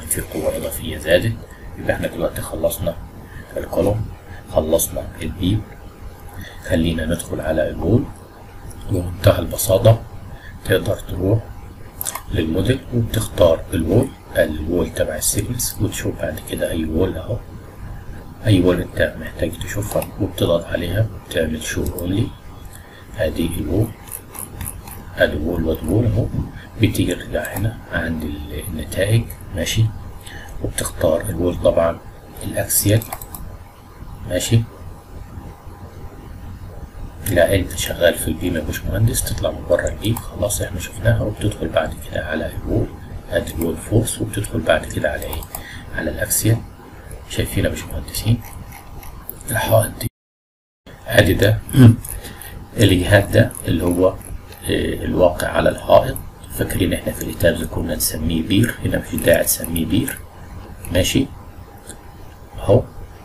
في قوة إضافية زادت يبقى احنا دلوقتي خلصنا الكولوم خلصنا البيم خلينا ندخل على الوول بمنتهى البساطة تقدر تروح للموديل وتختار الوول الوول تبع السيجنس وتشوف بعد كده أي وول أهو أي وول أنت محتاج تشوفها وبتضغط عليها وتعمل شو أونلي ادي الوول ادي وول واد وول اهو بتيجي ترجع هنا عند النتائج ماشي وبتختار الوول طبعا الاكسيال ماشي لا انت شغال في البيم يا باشمهندس تطلع من بره البيم خلاص احنا شفناها وبتدخل بعد كده على الوول ادي الوول فورس وبتدخل بعد كده على ايه على الاكسيال شايفين يا باشمهندسين الحائط دي ادي ده الجهاد ده اللي هو الواقع على الحائط فاكرين احنا في الكتاب كنا نسميه بير هنا مفيش داعي تسميه بير ماشي اهو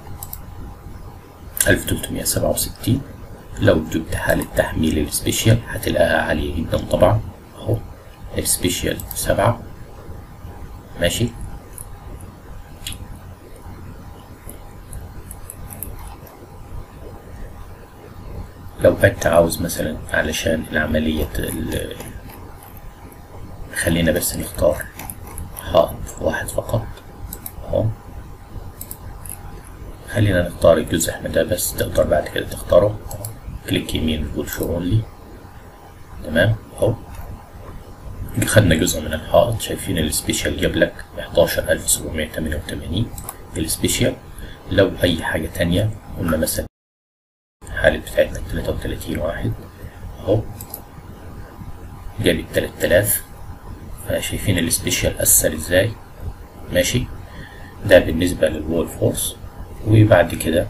1367 لو جبت حالة تحميل السبيشال هتلاقيها عالية جدا طبعا اهو السبيشال سبعة ماشي لو انت عاوز مثلا علشان العملية خلينا بس نختار حائط واحد فقط اهو خلينا نختار الجزء احنا ده بس تقدر بعد كده تختاره كليك يمين وتقول شو اونلي تمام اهو خدنا جزء من الحائط شايفين السبيشال جاب لك 11788 السبيشال لو اي حاجة تانية قلنا مثلا الحالة بتاعتنا 33 واحد اهو جابت 3000 شايفين السبيشال أثر ازاي ماشي ده بالنسبة للوول فورس وبعد كده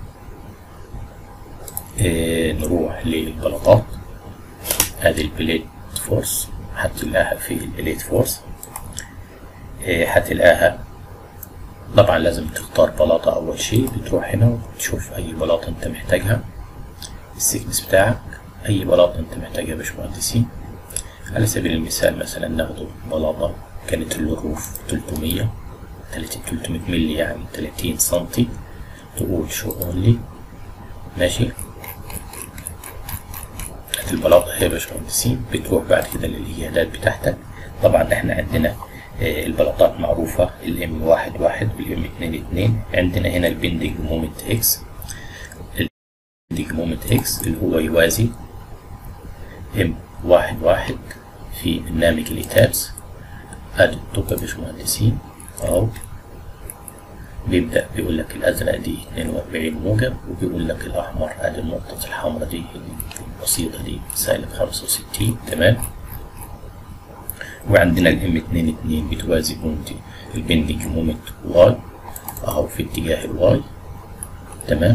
اه نروح للبلاطات ادي البليت فورس هتلاقيها في البليت فورس اه هتلاقيها طبعا لازم تختار بلاطة أول شيء بتروح هنا وتشوف أي بلاطة أنت محتاجها السيكنس بتاعك أي بلاطة أنت محتاجها يا باشمهندسين على سبيل المثال مثلا ناخده بلاطة كانت الروف 300 300 مللي يعني 30 سنتي تقول شو اونلي ماشي البلاطة هي يا باشمهندسين بتروح بعد كده للإجهادات بتاعتك طبعا احنا عندنا البلاطات معروفة الام واحد واحد والام اتنين اتنين عندنا هنا البندنج مومنت اكس البندنج مومنت اكس اللي هو يوازي ام واحد واحد في برنامج الإتابس ادي التوب يا باشمهندسين اهو بيبدأ بيقول لك الأزرق دي 42 موجب وبيقول لك الأحمر ادي النقطة الحمراء دي البسيطة دي سالب 65 تمام وعندنا الام 2 2 بتوازي بومت البندنج مومنت واي اهو في اتجاه الواي تمام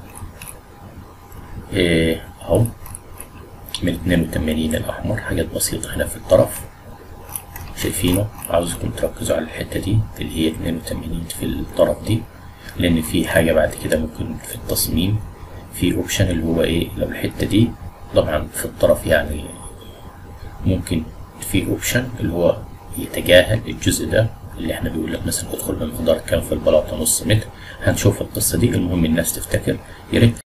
ايه اهو من 82 الاحمر حاجات بسيطة هنا في الطرف شايفينه عاوزكم تركزوا على الحتة دي اللي هي 82 في الطرف دي لان في حاجة بعد كده ممكن في التصميم في اوبشن اللي هو ايه لو الحتة دي طبعا في الطرف يعني ممكن في اوبشن اللي هو يتجاهل الجزء ده اللي احنا بيقول لك مثلا ادخل بمقدار كام في البلاطه نص متر هنشوف القصه دي المهم الناس تفتكر يا ريت